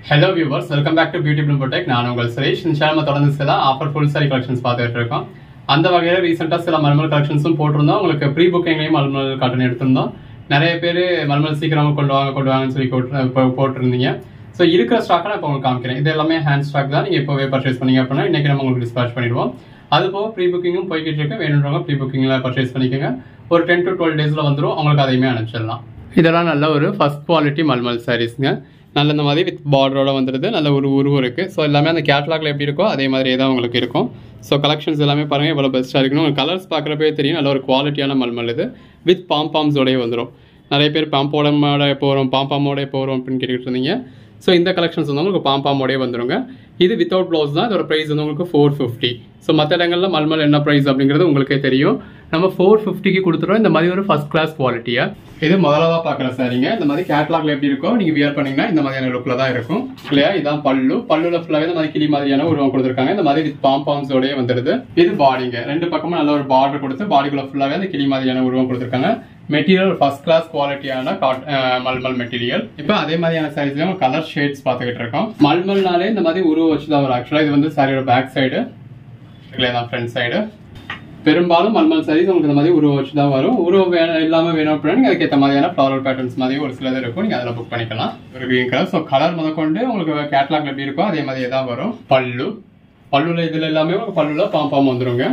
hello viewers welcome back to beauty blue tech நான் உங்கள் சுரேஷ் இந்த சேனல் தொடர்ந்து சில ஆஃபர் ஃபுல் சாரி கலெக்ஷன்ஸ் பார்த்துட்டு இருக்கோம் அந்த வகையில் ரீசெண்டாக சில மல்மல் கலெக்ஷன்ஸும் போட்டிருந்தோம் உங்களுக்கு ப்ரீ புக்கிங்லேயும் மல்மல் காட்டன் எடுத்திருந்தோம் நிறைய பேர் மல்மல் சீக்கிரமாக கொண்டு வாங்க கொண்டு வாங்கன்னு சொல்லி போட்டு- போ- போட்டிருந்தீங்க ஸோ இருக்கிற ஸ்டாக்கை நான் இப்போ உங்களுக்கு காமிக்கிறேன் இது எல்லாமே ஹேண்ட் ஸ்டாக் தான் நீங்கள் இப்போவே பர்ச்சேஸ் பண்ணீங்க அப்படின்னா இன்னைக்கு நம்ம உங்களுக்கு டிஸ்பேச் பண்ணிடுவோம் அது போக ப்ரீ புக்கிங்கும் போய்கிட்டு இருக்கு வேணுன்றவங்க ப்ரீ புக்கிங்கில் பர்ச்சேஸ் பண்ணிக்கோங்க ஒரு டென் டு டுவெல் டேஸில் வந்துடும் உங்களுக்கு அதையுமே அனுப்பிச்சிடலாம் இதெல்லாம் நல்ல ஒரு ஃபர்ஸ்ட் குவாலிட்டி மல்மல் சாரீஸ்ங்க நல்ல இந்த மாதிரி வித் பார்டரோட வந்துடுது நல்ல ஒரு உருவம் இருக்குது ஸோ எல்லாமே அந்த கேட்லாக்ல எப்படி இருக்கோ அதே மாதிரியே தான் உங்களுக்கு இருக்கும் ஸோ கலெக்ஷன்ஸ் எல்லாமே பாருங்கள் எவ்வளோ பெஸ்ட்டாக இருக்குன்னு உங்களுக்கு கலர்ஸ் பார்க்குறப்பே தெரியும் நல்ல ஒரு குவாலிட்டியான மல்மல் இது வித் பாம் பாம்ஸோடய வந்துடும் நிறைய பேர் பாம்போடமோட போகிறோம் பாம்பாமோட போகிறோம் அப்படின்னு கேட்டுக்கிட்டு இருந்தீங்க ஸோ இந்த கலெக்ஷன்ஸ் வந்து உங்களுக்கு பாம்பாமோடய வந்துருங்க இது வித்தவுட் ப்ளவுஸ் தான் இதோட ப்ரைஸ் வந்து உங்களுக்கு ஃபோர் ஃபிஃப்டி ஸோ மற்ற இடங்கள்ல மல்மல் என்ன ப்ரைஸ் அப்படிங்கிறது உங்களுக்கே தெரியும் நம்ம ஃபோர் ஃபிஃப்டிக்கு கொடுத்துருவோம் இந்த மாதிரி ஒரு ஃபர்ஸ்ட் கிளாஸ் குவாலிட்டியாக இது முதலாவதாக பார்க்குற சாரிங்க இந்த மாதிரி கேட்லாக்ல எப்படி இருக்கோ நீங்கள் வியர் பண்ணீங்கன்னா இந்த மாதிரியான லுக்கில் தான் இருக்கும் இல்லையா இதான் பல்லு பல்லுல ஃபுல்லாகவே இந்த மாதிரி கிளி மாதிரியான உருவம் கொடுத்துருக்காங்க இந்த மாதிரி வித் பாம் பாம்ஸோடய வந்துடுது இது பாடிங்க ரெண்டு பக்கமும் நல்ல ஒரு பார்டர் கொடுத்து பாடிக்குள்ள ஃபுல்லாகவே அந்த கிளி மாதிரியான உருவம் கொடுத்துருக்காங்க மெட்டீரியல் ஃபர்ஸ்ட் கிளாஸ் குவாலிட்டியான மல்மல் மெட்டீரியல் இப்போ அதே மாதிரியான சாரீஸ்ல கலர் ஷேட்ஸ் பார்த்துக்கிட்டு இருக்கோம் மல்மல்னாலே இந்த மாதிரி உருவம் வச்சு தான் வரும் ஆக்சுவலாக இது வந்து சாரியோட பேக் சைடு இல்லை தான் ஃப்ரண்ட் சைடு பெரும்பாலும் மல்மல் சாரீஸ் உங்களுக்கு இந்த மாதிரி உருவம் வச்சு தான் வரும் உருவம் வேணும் இல்லாமல் வேணும் அப்படின்னா நீங்கள் அதுக்கேற்ற மாதிரியான ஃப்ளவரல் பேட்டர்ன்ஸ் மாதிரி ஒரு சிலது இருக்கும் நீங்கள் அதில் புக் பண்ணிக்கலாம் ஒரு க்ரீன் கலர் ஸோ கலர் முதற்கொண்டு உங்களுக்கு கேட்லாக் எப்படி இருக்கோ அதே மாதிரியே தான் வரும் பல்லு பல்லுல இதில் எல்லாமே உங்களுக்கு பல்லுல பாம்பாம் வந்துருங்க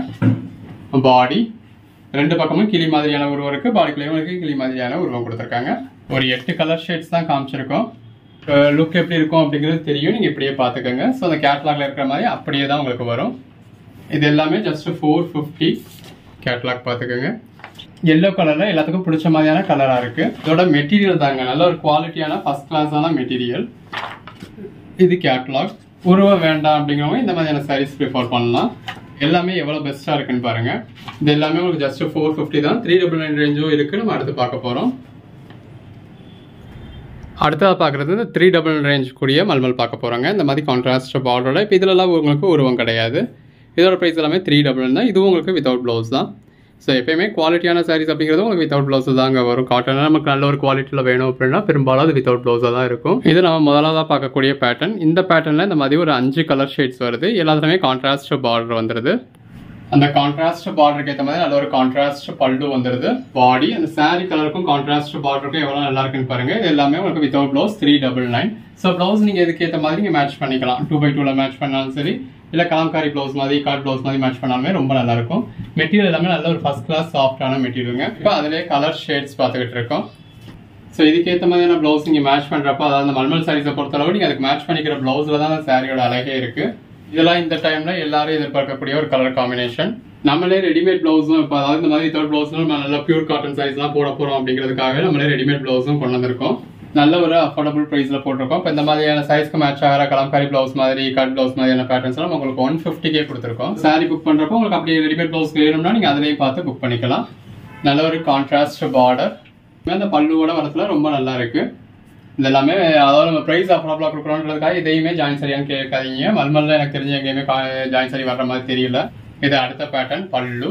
பாடி ரெண்டு பக்கமும் கிளி மாதிரியான உருவம் இருக்கு பாடிக்குள்ளேயும் உங்களுக்கு கிளி மாதிரியான உருவம் கொடுத்துருக்காங்க ஒரு எட்டு கலர் ஷேட்ஸ் தான் காமிச்சிருக்கோம் லுக் எப்படி இருக்கும் அப்படிங்கிறது தெரியும் நீங்கள் இப்படியே பார்த்துக்கோங்க ஸோ அந்த கேட்லாக்ல இருக்கிற மாதிரி அப்படியே தான் உங்களுக்கு வரும் இது எல்லாமே ஜஸ்ட் ஃபோர் ஃபிஃப்டி கேட்லாக் பார்த்துக்கோங்க எல்லோ கலரில் எல்லாத்துக்கும் பிடிச்ச மாதிரியான கலராக இருக்குது இதோட மெட்டீரியல் தாங்க நல்ல ஒரு குவாலிட்டியான ஃபர்ஸ்ட் கிளாஸான மெட்டீரியல் இது கேட்லாக் உருவம் வேண்டாம் அப்படிங்கிறவங்க இந்த மாதிரியான சாரீஸ் ப்ரிஃபர் பண்ணலாம் எல்லாமே எவ்வளோ பெஸ்ட்டாக இருக்குன்னு பாருங்க இது எல்லாமே உங்களுக்கு ஜஸ்ட் ஃபோர் ஃபிஃப்டி தான் த்ரீ டபுள் நைன் ரேஞ்சும் இருக்குது நம்ம அடுத்து பார்க்க போகிறோம் அடுத்ததாக பார்க்குறது இந்த த்ரீ டபுள் ரேஞ்ச் கூடிய மல்மல் பார்க்க போகிறாங்க இந்த மாதிரி கான்ட்ராஸ்ட் பார்டரோட இப்போ இதிலலாம் உங்களுக்கு உருவம் கிடையாது இதோட ப்ரைஸ் எல்லாமே த்ரீ டபுள் தான் இதுவும் உங்களுக்கு வித்தவுட் ப்ளவுஸ் தான் ஸோ எப்பயுமே குவாலிட்டியான சாரீஸ் அப்படிங்கிறது உங்களுக்கு வித்தவுட் ப்ளவுஸ் தாங்க வரும் காட்டன் நமக்கு நல்ல ஒரு குவாலிட்டியில் வேணும் அப்படின்னா பெரும்பாலும் அது வித்தவுட் ப்ளவுஸாக தான் இருக்கும் இது நம்ம முதலாவதாக பார்க்கக்கூடிய பேட்டர்ன் இந்த பேட்டர்னில் இந்த மாதிரி ஒரு அஞ்சு கலர் ஷேட்ஸ் வருது எல்லாத்துலேயுமே கான்ட்ராஸ்ட் பார்டர் வந்துடுது அந்த கான்ட்ராஸ்ட் பார்டருக்கு ஏற்ற மாதிரி நல்ல ஒரு கான்ட்ராஸ்ட் பல்லு வந்துருது பாடி அந்த saree கலருக்கும் கான்ட்ராஸ்ட் பார்டருக்கும் எவ்வளோ நல்லா இருக்குன்னு பாருங்க இது எல்லாமே உங்களுக்கு without blouse three double nine so blouse நீங்கள் இதுக்கு ஏற்ற மாதிரி நீங்கள் மேட்ச் பண்ணிக்கலாம் டூ பை டூவில் மேட்ச் பண்ணாலும் சரி இல்லை கலாம்காரி ப்ளவுஸ் மாதிரி கார்ட் ப்ளவுஸ் மாதிரி மேட்ச் பண்ணாலுமே ரொம்ப நல்லா இருக்கும் மெட்டீரியல் எல்லாமே நல்ல ஒரு ஃபர்ஸ்ட் கிளாஸ் சாஃப்டான மெட்டீரியலுங்க இப்போ அதிலே கலர் ஷேட்ஸ் பார்த்துக்கிட்டு இருக்கோம் ஸோ இதுக்கேற்ற மாதிரியான ப்ளவுஸ் நீங்கள் மேட்ச் பண்ணுறப்போ அதாவது அந்த மல்மல் சாரீஸை பொறுத்தளவு நீங்கள் அதுக்கு மேட்ச் பண்ணிக்கிற ப்ளவுஸில் தான் அந்த சாரியோட அழகே இருக்கு இதெல்லாம் இந்த டைம்ல எல்லாரும் எதிர்பார்க்கக்கூடிய ஒரு கலர் காம்பினேஷன் நம்மளே ரெடிமேட் ப்ளவுஸும் இப்போ அதாவது இந்த மாதிரி தேர்ட் ப்ளவுஸ்லாம் நம்ம நல்லா பியூர் காட்டன் சைஸ்லாம் போட போகிறோம் அப்படிங்கிறதுக்காக நம்மளே ரெடிமேட் ப்ளவுஸும் கொண்டு வந்திருக்கோம் நல்ல ஒரு அஃபோர்டபுள் ப்ரைஸில் போட்டிருக்கோம் இப்போ இந்த மாதிரியான சைஸ்க்கு மேட்ச் ஆகிற கலம்காரி ப்ளவுஸ் மாதிரி கட் ப்ளவுஸ் மாதிரியான பேட்டர்ன்ஸ் எல்லாம் உங்களுக்கு ஒன் ஃபிஃப்டிக்கே கொடுத்துருக்கோம் சாரி புக் பண்ணுறப்போ உங்களுக்கு அப்படியே ரெடிமேட் ப்ளவுஸ் வேணும்னா நீங்கள் அதிலேயே பார்த்து புக் பண்ணிக்கலாம் நல்ல ஒரு கான்ட்ராஸ்ட் பார்டர் அந்த பல்லுவோட வரத்துல ரொம்ப நல்லா இருக்கு இது எல்லாமே அதாவது நம்ம ப்ரைஸ் அஃபோர்டபுளாக கொடுக்குறோன்றதுக்காக இதையுமே ஜாயின் சரியான்னு கேட்காதீங்க மல்மல்ல எனக்கு தெரிஞ்ச எங்கேயுமே ஜாயின் சரி வர்ற மாதிரி தெரியல இது அடுத்த பேட்டர்ன் பல்லு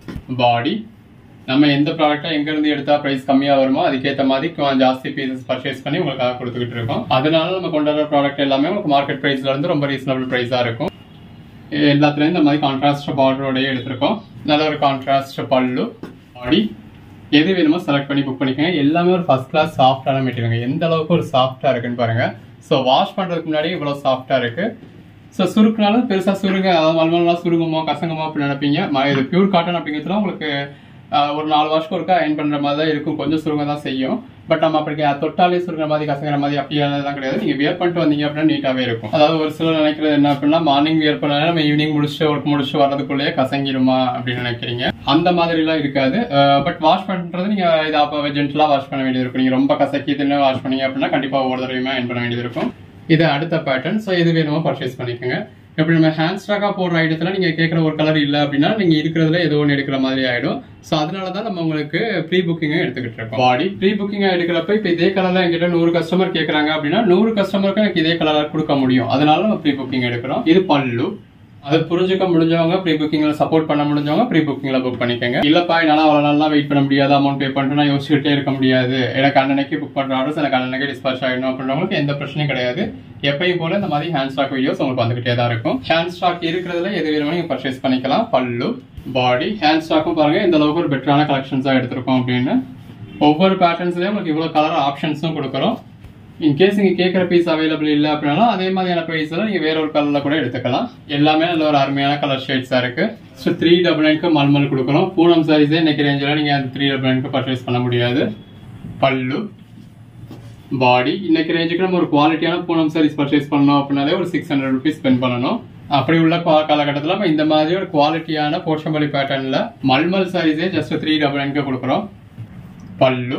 பாடி நம்ம எந்த ப்ராடக்ட்டை எங்க இருந்து எடுத்தா பிரைஸ் கம்மியா வருமோ அதுக்கேற்ற மாதிரி கொ- ஜாஸ்தி பீசஸ் பர்ச்சேஸ் பண்ணி உங்களுக்காக கொடுத்துக்கிட்டு இருக்கோம் அதனால நம்ம கொண்டு வர ப்ராடக்ட் எல்லாமே உங்களுக்கு மார்க்கெட் பிரைஸ்ல இருந்து ரொம்ப ரீசனபிள் பிரைஸா இருக்கும் எல்லாத்துலயும் இந்த மாதிரி கான்ட்ராஸ்ட் பார்டரோடய எடுத்திருக்கோம் நல்ல ஒரு கான்ட்ராஸ்ட் பல்லு பாடி எது வேணுமோ செலக்ட் பண்ணி புக் பண்ணிக்கோங்க எல்லாமே ஒரு ஃபர்ஸ்ட் கிளாஸ் சாஃப்டான மெட்டீரியல் எந்த அளவுக்கு ஒரு சாஃப்டா இருக்குன்னு பாருங்க ஸோ வாஷ் பண்றதுக்கு முன்னாடி இவ்வளவு சாஃப்டா இருக்கு ஸோ சுருக்குனாலும் பெருசா சுருங்க அதாவது மல்மல்லாம் சுருங்குமோ கசங்குமோ அப்படி நினைப்பீங்க ம- இது பியூர் காட்டன் அப்படிங்கிறதுல உங்களுக்கு ஆஹ், ஒரு நாலு வாஷ்க்கு ஒருக்கா அயன் பண்ற மாதிரி தான் இருக்கும் கொஞ்சம் சுருங்க தான் செய்யும் பட் நம்ம அப்படி கே- தொட்டாலே சுருங்குற மாதிரி கசங்குற மாதிரி அப்படியெல்லாம் கிடையாது நீங்க வியர் பண்ணிட்டு வந்தீங்க அப்படின்னா நீட்டாவே இருக்கும் அதாவது ஒரு சிலர் நினைக்கிறது என்ன அப்படின்னா மார்னிங் வியர் பண்ணாலே நம்ம ஈவினிங் முடிச்சுட்டு ஒர்க் முடிச்சுட்டு வர்றதுக்குள்ளேயே கசங்கிருமா அப்படின்னு நினைக்கிறீங்க அந்த மாதிரி எல்லாம் இருக்காது பட் வாஷ் பண்றது நீங்க இதை அப்போ ஜென்டலா வாஷ் பண்ண வேண்டியது இருக்கும் நீங்க ரொம்ப கசக்கி தின்னு வாஷ் பண்ணீங்க அப்படின்னா கண்டிப்பா ஒவ்வொரு தடவையுமே அயன் பண்ண வேண்டியது இருக்கும் இது அடுத்த பேட்டர்ன் ஸோ இது வேணுமோ பர்ச்சேஸ் பண்ணிக்கோங்க இப்படி நம்ம ஹேண்ட் ஸ்டாக்கா போடுற ஐட்டத்துல நீங்க கேட்குற ஒரு கலர் இல்லை அப்படின்னா நீங்க இருக்கிறதுல ஏதோ ஒன்று எடுக்கிற மாதிரி ஆயிடும் ஸோ அதனால தான் நம்ம உங்களுக்கு ப்ரீ புக்கிங்கை எடுத்துக்கிட்டு இருக்கோம் பாடி ப்ரீ புக்கிங்கா எடுக்கிறப்ப இப்போ இதே கலர்ல என்கிட்ட நூறு கஸ்டமர் கேட்குறாங்க அப்படின்னா நூறு கஸ்டமருக்கு எனக்கு இதே கலர் கொடுக்க முடியும் அதனால நம்ம ப்ரீ புக்கிங் எடுக்கிறோம் இது பல்லு அது புரிஞ்சுக்க முடிஞ்சவங்க ப்ரீ புக்கிங்ல சப்போர்ட் பண்ண முடிஞ்சவங்க ப்ரீ புக்கிங்ல புக் பண்ணிக்கோங்க இல்லப்பா என்னால அவ்வளவு நாளா வெயிட் பண்ண முடியாது அமௌண்ட் பே பண்ணிட்டு நான் யோசிச்சுட்டே இருக்க முடியாது எனக்கு அன்னன்னைக்கு புக் பண்ற ஆர்டர்ஸ் எனக்கு அன்னன்னைக்கு டிஸ்பாச் ஆயிடணும் அப்படின்றவங்களுக்கு எந்த பிரச்சனையும் கிடையாது எப்பயும் போல இந்த மாதிரி ஹேண்ட் ஸ்டாக் வீடியோஸ் உங்களுக்கு வந்துகிட்டே தான் இருக்கும் ஹேண்ட் ஸ்டாக் இருக்கிறதுல எது வேணுமோ நீங்க பர்ச்சேஸ் பண்ணிக்கலாம் பல்லு பாடி ஹேண்ட் ஸ்டாக்கும் பாருங்க இந்த அளவுக்கு ஒரு பெட்டரான கலெக்ஷன்ஸா எடுத்திருக்கோம் அப்படின்னு ஒவ்வொரு பேட்டர்ன்ஸ்லயும் உங்களுக்கு இவ்வளவு கலர் ஆப்ஷன்ஸும் கொடுக்குறோம் இன்கேஸ் நீங்க கேட்குற பீஸ் அவைலபிள் இல்லை அப்படின்னாலும் அதே மாதிரியான ப்ரைஸ்ல நீங்க வேற ஒரு கலர்ல கூட எடுத்துக்கலாம் எல்லாமே நல்ல ஒரு அருமையான கலர் ஷேட்ஸா இருக்கு ஸோ த்ரீ டபுள் நைனுக்கு மல்மல் கொடுக்குறோம் பூனம் சாரீஸே இன்னைக்கு ரேஞ்சில் நீங்க அந்த த்ரீ டபுள் நைனுக்கு பர்ச்சேஸ் பண்ண முடியாது பல்லு பாடி இன்னைக்கு ரேஞ்சுக்கு நம்ம ஒரு குவாலிட்டியான பூனம் சாரீஸ் பர்ச்சேஸ் பண்ணோம் அப்படின்னாலே ஒரு சிக்ஸ் ஹண்ட்ரட் ருபீஸ் ஸ்பெண்ட் பண்ணணும் அப்படி உள்ள கா- காலகட்டத்துல நம்ம இந்த மாதிரி ஒரு குவாலிட்டியான போர்ஷம்பலி பேட்டர்ன்ல மல்மல் சாரீஸே ஜஸ்ட் த்ரீ டபுள் நைனுக்கு கொடுக்குறோம் பல்லு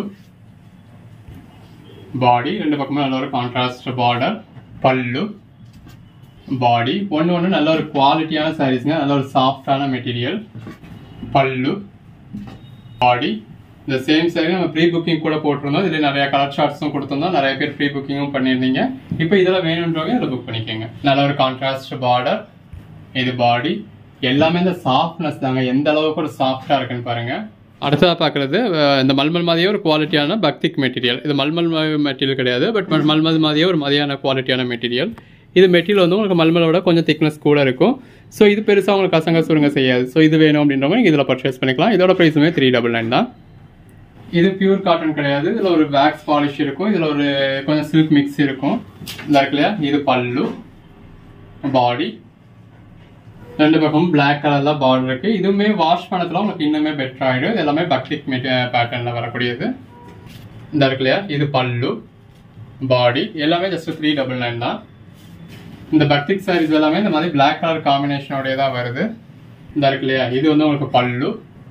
பாடி ரெண்டு பக்கமும் நல்ல ஒரு கான்ட்ராஸ்ட் பார்டர் பல்லு பாடி ஒன்று ஒன்று நல்ல ஒரு குவாலிட்டியான சாரீஸ்ங்க நல்ல ஒரு சாஃப்டான மெட்டீரியல் பல்லு பாடி இந்த சேம் saree நம்ம ப்ரீ புக்கிங் கூட போட்டிருந்தோம் இதில் நிறைய கலர் ஷார்ட்ஸும் கொடுத்திருந்தோம் நிறைய பேர் ப்ரீ புக்கிங்கும் பண்ணியிருந்தீங்க இப்போ இதெல்லாம் வேணுன்றவங்க இதில் புக் பண்ணிக்கோங்க நல்ல ஒரு கான்ட்ராஸ்ட் பார்டர் இது பாடி எல்லாமே இந்த சாஃப்ட்னஸ் தாங்க எந்த அளவுக்கு ஒரு சாஃப்டாக இருக்குன்னு பாருங்க அடுத்ததாக பார்க்குறது இந்த மல்மல் மாதிரியே ஒரு குவாலிட்டியான பக்திக் மெட்டீரியல் இது மல்மல் மெட்டீரியல் கிடையாது பட் மல்மல் மாதிரியே ஒரு மாதிரியான குவாலிட்டியான மெட்டீரியல் இது மெட்டீரியல் வந்து உங்களுக்கு மல்மலோட கொஞ்சம் திக்னஸ் கூட இருக்கும் ஸோ இது பெருசாக உங்களுக்கு கசங்க சுருங்க செய்யாது ஸோ இது வேணும் அப்படின்றவங்க நீங்கள் இதில் பர்ச்சேஸ் பண்ணிக்கலாம் இதோட ப்ரைஸுமே த்ரீ டபுள் நைன் தான் இது பியூர் காட்டன் கிடையாது இதுல ஒரு வேக்ஸ் பாலிஷ் இருக்கும் இதுல ஒரு கொஞ்சம் சில்க் மிக்ஸ் இருக்கும் இந்த இருக்கு இல்லையா இது பல்லு பாடி ரெண்டு பக்கமும் பிளாக் கலர்ல பார்டர் இருக்கு இதுவுமே வாஷ் பண்ணதுல உங்களுக்கு இன்னுமே பெட்டர் ஆயிடும் இது எல்லாமே பக்டிக் பேட்டர்ன்ல வரக்கூடியது இந்த இருக்கு இல்லையா இது பல்லு பாடி எல்லாமே ஜஸ்ட் த்ரீ டபுள் நைன் தான் இந்த பக்திக் சாரீஸ் எல்லாமே இந்த மாதிரி பிளாக் கலர் காம்பினேஷனோடய தான் வருது இந்த இருக்கு இல்லையா இது வந்து உங்களுக்கு பல்லு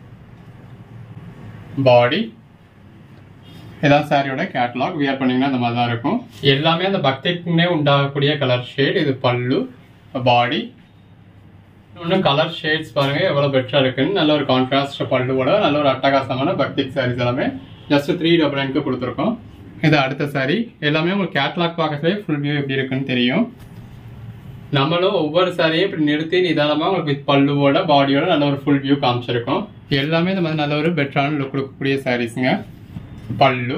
பாடி இதான் சாரியோட கேட்டலாக் வியர் பண்ணீங்கன்னா இந்த மாதிரி தான் இருக்கும் எல்லாமே அந்த பக்திக்குன்னே உண்டாகக்கூடிய கலர் ஷேட் இது பல்லு பாடி இன்னும் கலர் ஷேட்ஸ் பாருங்க எவ்வளவு பெட்டரா இருக்குன்னு நல்ல ஒரு கான்ட்ராஸ்ட் பல்லுவோட நல்ல ஒரு அட்டகாசமான பக்திக் சாரீஸ் எல்லாமே ஜஸ்ட் த்ரீ டபுள் நைனுக்கு கொடுத்துருக்கோம் இது அடுத்த சாரி எல்லாமே உங்களுக்கு கேட்லாக் பார்க்கறதுலே ஃபுல் வியூ எப்படி இருக்குன்னு தெரியும் நம்மளும் ஒவ்வொரு சாரியும் இப்படி நிறுத்தி நிதானமா உங்களுக்கு வித் பல்லுவோட பாடியோட நல்ல ஒரு ஃபுல் வியூ காமிச்சிருக்கோம் எல்லாமே இந்த மாதிரி நல்ல ஒரு பெட்டரான லுக் கொடுக்கக்கூடிய சாரீஸ்ங்க பல்லு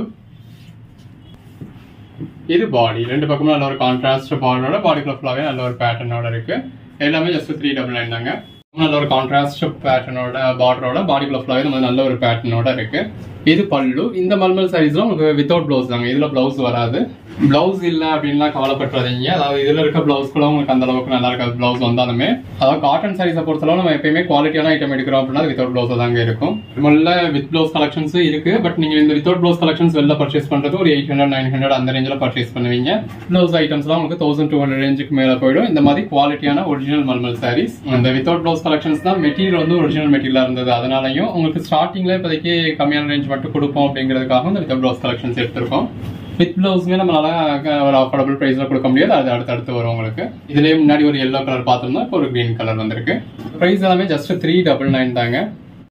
இது பாடி ரெண்டு பக்கமும் நல்ல ஒரு கான்ட்ராஸ்ட் பார்டரோட பாடிக்குள்ள ஃபுல்லாவே நல்ல ஒரு பேட்டர்னோட இருக்கு எல்லாமே ஜஸ்ட் த்ரீ டபுள் நைன் தாங்க நல்ல ஒரு கான்ட்ராஸ்ட் பேட்டர்னோட பார்டரோட பாடிக்குள்ள ஃபுல்லாவே இந்த மாதிரி நல்ல ஒரு பேட்டர்னோட இருக்கு இது பல்லு இந்த மல்மல் சாரீஸ்ல உங்களுக்கு வித்தவுட் பிளவுஸ் தாங்க இதுல பிளவுஸ் வராது பிளவுஸ் இல்ல அப்படின்லாம் கவலைப்பட்டுறாதீங்க அதாவது இதுல இருக்க பிளவுஸ் கூட உங்களுக்கு அந்த அளவுக்கு நல்லா இருக்காது பிளவுஸ் வந்தாலுமே அதாவது காட்டன் சாரீஸை பொறுத்தளவு நம்ம எப்பயுமே குவாலிட்டியான ஐட்டம் எடுக்கிறோம் அப்படின்னா வித்தவுட் பிளவுஸ் தாங்க இருக்கும் முதல்ல வித் பிளவுஸ் கலெக்ஷன்ஸ் இருக்கு பட் நீங்க இந்த வித்தவுட் பிளவுஸ் கலெக்ஷன்ஸ் வெளில பர்ச்சேஸ் பண்றது ஒரு எயிட் ஹண்ட்ரட் நைன் ஹண்ட்ரட் அந்த ரேஞ்சில் பர்ச்சேஸ் பண்ணுவீங்க பிளவுஸ் ஐட்டம்ஸ்லாம் உங்களுக்கு தௌசண்ட் டூ ஹண்ட்ரட் ரேஞ்சுக்கு மேல போயிடும் இந்த மாதிரி குவாலிட்டியான ஒரிஜினல் மல்மல் சாரீஸ் இந்த வித்தவுட் பிளவுஸ் கலெக்ஷன்ஸ் தான் மெட்டீரியல் வந்து ஒரிஜினல் மெட்டீரியலா இருந்தது அதனாலையும் உங்களுக்கு ஸ்டார்டிங்ல இப்போதைக்கு கம்மியான ரேஞ்ச் மட்டும் கொடுப்போம் அப்படிங்கிறதுக்காக இந்த வித்தவுட் பிளவுஸ் கலெக்ஷன்ஸ் எடுத்திருக்கோம் வித் பிளவுஸ்மே நம்மளால அஹ், ஒரு அஃபோர்டபுள் பிரைஸ்ல கொடுக்க முடியாது அது அடுத்து அடுத்து வரும் உங்களுக்கு இதுலயே முன்னாடி ஒரு எல்லோ கலர் பார்த்திருந்தோம் இப்போ ஒரு கிரீன் கலர் வந்திருக்கு பிரைஸ் எல்லாமே ஜஸ்ட் த்ரீ டபுள் நைன் தாங்க